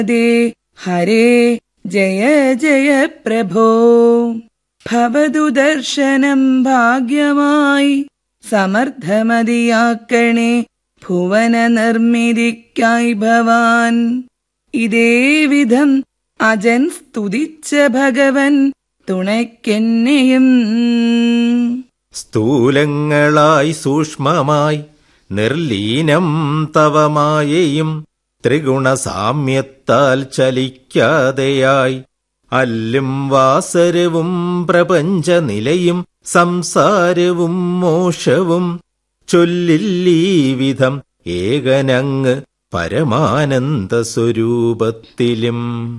ദേ ഹരേ ജയ ജയ പ്രഭോ ഭവതു ദർശനം ഭാഗ്യമായി സമർത്ഥമതിയാക്കണേ ഭുവന നിർമ്മിതിക്കായി ഭവാൻ ഇതേ വിധം അജൻ സ്തുതിച്ച ഭഗവൻ തുണയ്ക്കെന്നെയും സ്ഥൂലങ്ങളായി സൂക്ഷ്മമായി നിർലീനം തവമായയും ത്രിഗുണസാമ്യത്താൽ ചലിക്കാതെയായി അല്ലും വാസരവും പ്രപഞ്ചനിലയും സംസാരവും മോഷവും ചൊല്ലില്ലീ വിധം ഏകനങ്ങ് പരമാനന്ദ സ്വരൂപത്തിലും